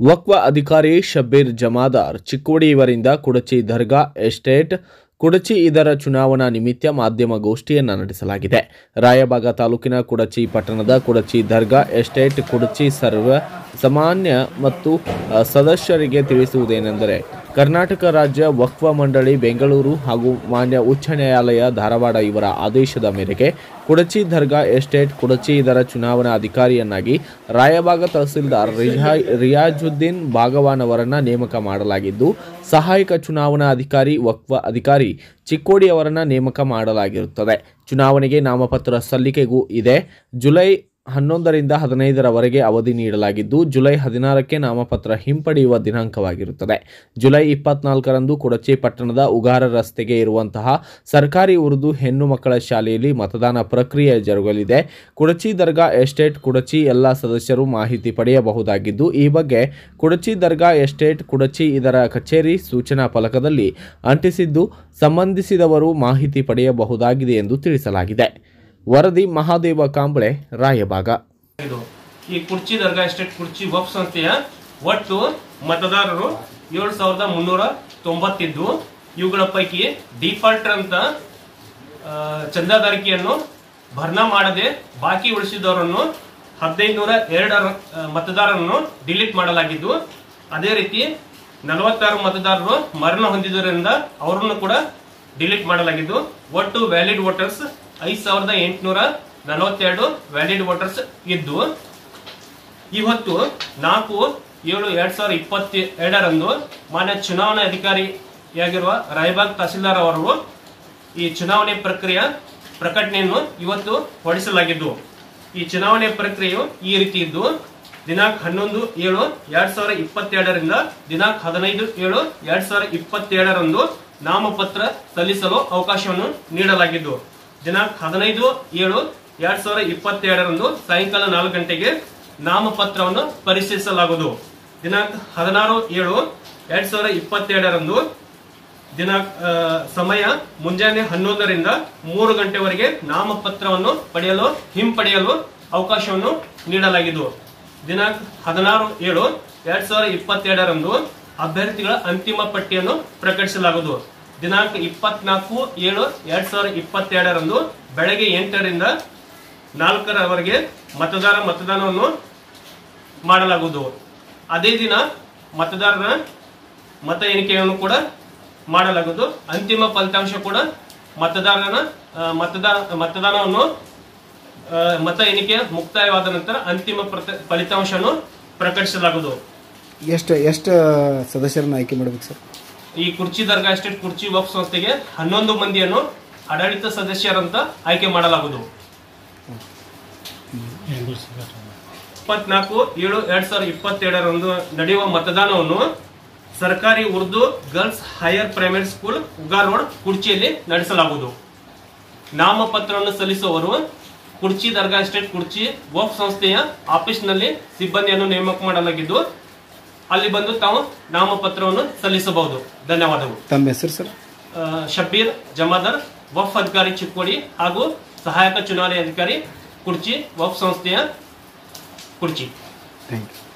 ವಕ್ವ ಅಧಿಕಾರಿ ಶಬ್ಬೀರ್ ಜಮಾದಾರ್ ಚಿಕ್ಕೋಡಿ ಇವರಿಂದ ಕುಡಚಿ ದರ್ಗಾ ಎಸ್ಟೇಟ್ ಕುಡಚಿ ಇದರ ಚುನಾವಣಾ ನಿಮಿತ್ತ ಮಾಧ್ಯಮ ಗೋಷ್ಠಿಯನ್ನು ನಡೆಸಲಾಗಿದೆ ರಾಯಬಾಗ ತಾಲೂಕಿನ ಕುಡಚಿ ಪಟ್ಟಣದ ಕುಡಚಿ ದರ್ಗಾ ಎಸ್ಟೇಟ್ ಕುಡಚಿ ಸರ್ವ ಸಾಮಾನ್ಯ ಮತ್ತು ಅ, ಸದಸ್ಯರಿಗೆ ತಿಳಿಸುವುದೇನೆಂದರೆ ಕರ್ನಾಟಕ ರಾಜ್ಯ ವಕ್ಫ ಮಂಡಳಿ ಬೆಂಗಳೂರು ಹಾಗೂ ಮಾನ್ಯ ಉಚ್ಚ ನ್ಯಾಯಾಲಯ ಧಾರವಾಡ ಇವರ ಆದೇಶದ ಮೇರೆಗೆ ಕುಡಚಿ ದರ್ಗಾ ಎಸ್ಟೇಟ್ ಕುಡಚಿ ಇದರ ಚುನಾವಣಾ ಅಧಿಕಾರಿಯನ್ನಾಗಿ ರಾಯಬಾಗ ತಹಸೀಲ್ದಾರ್ ರಿಹಾ ರಿಯಾಜುದ್ದೀನ್ ಬಾಗವಾನ್ ಅವರನ್ನ ನೇಮಕ ಮಾಡಲಾಗಿದ್ದು ಸಹಾಯಕ ಚುನಾವಣಾ ಅಧಿಕಾರಿ ವಕ್ಫ ಅಧಿಕಾರಿ ಚಿಕ್ಕೋಡಿ ಅವರನ್ನ ನೇಮಕ ಮಾಡಲಾಗಿರುತ್ತದೆ ಚುನಾವಣೆಗೆ ನಾಮಪತ್ರ ಸಲ್ಲಿಕೆಗೂ ಇದೆ ಜುಲೈ ಹನ್ನೊಂದರಿಂದ ಹದಿನೈದರವರೆಗೆ ಅವಧಿ ನೀಡಲಾಗಿದ್ದು ಜುಲೈ ಹದಿನಾರಕ್ಕೆ ನಾಮಪತ್ರ ಹಿಂಪಡೆಯುವ ದಿನಾಂಕವಾಗಿರುತ್ತದೆ ಜುಲೈ ಇಪ್ಪತ್ನಾಲ್ಕರಂದು ಕುಡಚಿ ಪಟ್ಟಣದ ಉಗಾರ ರಸ್ತೆಗೆ ಇರುವಂತಹ ಸರ್ಕಾರಿ ಉರ್ದು ಹೆಣ್ಣು ಮಕ್ಕಳ ಶಾಲೆಯಲ್ಲಿ ಮತದಾನ ಪ್ರಕ್ರಿಯೆ ಜರುಗಲಿದೆ ಕುಡಚಿ ದರ್ಗಾ ಎಸ್ಟೇಟ್ ಕುಡಚಿ ಎಲ್ಲ ಸದಸ್ಯರು ಮಾಹಿತಿ ಪಡೆಯಬಹುದಾಗಿದ್ದು ಈ ಬಗ್ಗೆ ಕುಡಚಿ ದರ್ಗಾ ಎಸ್ಟೇಟ್ ಕುಡಚಿ ಇದರ ಕಚೇರಿ ಸೂಚನಾ ಫಲಕದಲ್ಲಿ ಅಂಟಿಸಿದ್ದು ಸಂಬಂಧಿಸಿದವರು ಮಾಹಿತಿ ಪಡೆಯಬಹುದಾಗಿದೆ ಎಂದು ತಿಳಿಸಲಾಗಿದೆ ವರದಿ ಮಹಾದೇವ ಕಾಂಬಳೆ ರಾಯಬಾಗ ಇದು ಈ ಕುರ್ಚಿ ದರ್ಗಾ ಎಸ್ಟೇಟ್ ಕುರ್ಚಿ ವಫ್ ಸಂಸ್ಥೆಯ ಒಟ್ಟು ಮತದಾರರು ಏಳು ಸಾವಿರದ ಮುನ್ನೂರ ತೊಂಬತ್ತಿದ್ದು ಇವುಗಳ ಪೈಕಿ ಡಿಫಾಲ್ಟರ್ ಅಂತ ಆ, ಚಂದಾದಾರಿಕೆಯನ್ನು ಭರ್ನಾ ಮಾಡದೆ ಬಾಕಿ ಉಳಿಸಿದವರನ್ನು ಹದಿನೈದು ನೂರ ಎರಡರ ಆ, ಮತದಾರರನ್ನು ಡಿಲೀಟ್ ಮಾಡಲಾಗಿದ್ದು ಅದೇ ರೀತಿ ನಲವತ್ತಾರು ಮತದಾರರು ಮರಣ ಹೊಂದಿದ್ದರಿಂದ ಅವರನ್ನು ಕೂಡ ಡಿಲೀಟ್ ಮಾಡಲಾಗಿದ್ದು ಒಟ್ಟು ವ್ಯಾಲಿಡ್ ವೋಟರ್ಸ್ ಐದು ಸಾವಿರದ ಎಂಟುನೂರ ನಲವತ್ತೆರಡು ವ್ಯಾಲಿಡ್ ವೋಟರ್ಸ್ ಇದ್ದು ಇವತ್ತು ನಾಲ್ಕು ಏಳು ಎರಡ್ ಸಾವಿರದ ಇಪ್ಪತ್ತ ಎರಡರಂದು ಮಾನ್ಯ ಚುನಾವಣಾ ಅಧಿಕಾರಿಯಾಗಿರುವ ರಾಯಬಾಗ್ ತಹಸೀಲ್ದಾರ್ ಅವರು ಈ ಚುನಾವಣೆ ಪ್ರಕ್ರಿಯೆ ಪ್ರಕಟಣೆಯನ್ನು ಇವತ್ತು ಹೊರಡಿಸಲಾಗಿದ್ದು ಈ ಚುನಾವಣೆ ಪ್ರಕ್ರಿಯೆಯು ಈ ರೀತಿ ಇದ್ದು ದಿನಾಂಕ ಹನ್ನೊಂದು ಏಳು ಎರಡ್ ಸಾವಿರದ ಇಪ್ಪತ್ತೆರಡರಿಂದ ದಿನಾಂಕ ಹದಿನೈದು ಏಳು ಎರಡ್ ಸಾವಿರದ ಇಪ್ಪತ್ತೇಳರಂದು ನಾಮಪತ್ರ ಸಲ್ಲಿಸಲು ಅವಕಾಶವನ್ನು ನೀಡಲಾಗಿದ್ದು ದಿನಾಂಕ ಹದಿನೈದು ಏಳು ಎರಡ್ ಸಾವಿರದ ಇಪ್ಪತ್ತೆರಡರಂದು ಸಾಯಂಕಾಲ ನಾಲ್ಕು ಗಂಟೆಗೆ ನಾಮಪತ್ರವನ್ನು ಪರಿಶೀಲಿಸಲಾಗುವುದು ದಿನಾಂಕ ಹದಿನಾರು ಏಳು ಎರಡ್ ಸಾವಿರದ ಇಪ್ಪತ್ತೆರಡರಂದು ದಿನಾಂಕ ಆ, ಸಮಯ ಮುಂಜಾನೆ ಹನ್ನೊಂದರಿಂದ ಮೂರು ಗಂಟೆವರೆಗೆ ನಾಮಪತ್ರವನ್ನು ಪಡೆಯಲು ಹಿಂಪಡೆಯಲು ಅವಕಾಶವನ್ನು ನೀಡಲಾಗಿದ್ದು ದಿನಾಂಕ ಹದಿನಾರು ಏಳು ಎರಡ್ ಸಾವಿರದ ಇಪ್ಪತ್ತೆರಡರಂದು ಅಭ್ಯರ್ಥಿಗಳ ಅಂತಿಮ ಪಟ್ಟಿಯನ್ನು ಪ್ರಕಟಿಸಲಾಗುವುದು ದಿನಾಂಕ ಇಪ್ಪತ್ನಾಲ್ಕು ಏಳು ಎರಡ್ ಸಾವಿರದ ಇಪ್ಪತ್ತೆರಡರಂದು ಬೆಳಗ್ಗೆ ಎಂಟರಿಂದ ನಾಲ್ಕರವರೆಗೆ ಮತದಾರ ಮತದಾನವನ್ನು ಮಾಡಲಾಗುವುದು ಅದೇ ದಿನ ಮತದಾರರ ಮತ ಎಣಿಕೆಯನ್ನು ಕೂಡ ಮಾಡಲಾಗುವುದು ಅಂತಿಮ ಫಲಿತಾಂಶ ಕೂಡ ಮತದಾರನ ಆ, ಮತದಾನ ಮತದಾನವನ್ನು ಆ, ಮತ ಎಣಿಕೆ ಮುಕ್ತಾಯವಾದ ನಂತರ ಅಂತಿಮ ಪ್ರತ- ಫಲಿತಾಂಶವನ್ನು ಪ್ರಕಟಿಸಲಾಗುವುದು ಎಷ್ಟು ಎಷ್ಟು ಸದಸ್ಯರನ್ನ ಆಯ್ಕೆ ಮಾಡ್ಬೇಕು ಸರ್ ಈ ಕುರ್ಚಿ ದರ್ಗಾ ಎಸ್ಟೇಟ್ ಕುರ್ಚಿ ವಫ್ ಸಂಸ್ಥೆಗೆ ಹನ್ನೊಂದು ಮಂದಿಯನ್ನು ಆಡಳಿತ ಸದಸ್ಯರಂತ ಆಯ್ಕೆ ಮಾಡಲಾಗುವುದು ಇಪ್ಪತ್ನಾಲ್ಕು ಏಳು ಎರಡ್ ಸಾವಿರದ ಇಪ್ಪತ್ತೆರಡರಂದು ನಡೆಯುವ ಮತದಾನವನ್ನು ಸರ್ಕಾರಿ Urdu girls higher primary school ಉಗಾ ರೋಡ್ ಕುರ್ಚಿಯಲ್ಲಿ ನಡೆಸಲಾಗುವುದು ನಾಮಪತ್ರವನ್ನು ಸಲ್ಲಿಸುವವರು ಕುರ್ಚಿ ದರ್ಗಾ ಎಸ್ಟೇಟ್ ಕುರ್ಚಿ ವಫ್ ಸಂಸ್ಥೆಯ ಆಫೀಸ್ನಲ್ಲಿ ಸಿಬ್ಬಂದಿಯನ್ನು ನೇಮಕ ಮಾಡಲಾಗಿದ್ದು ಅಲ್ಲಿ ಬಂದು ತಾವು ನಾಮಪತ್ರವನ್ನು ಸಲ್ಲಿಸಬಹುದು ಧನ್ಯವಾದಗಳು ತಮ್ಮ ಹೆಸರು ಸರ್ ಆ, ಶಬ್ಬೀರ್ ಜಮಾದಾರ್ ವಫ್ ಅಧಿಕಾರಿ ಚಿಕ್ಕೋಡಿ ಹಾಗೂ ಸಹಾಯಕ ಚುನಾವಣೆ ಅಧಿಕಾರಿ ಕುರ್ಚಿ ವಫ್ ಸಂಸ್ಥೆಯ ಕುರ್ಚಿ ಥ್ಯಾಂಕ್ ಯು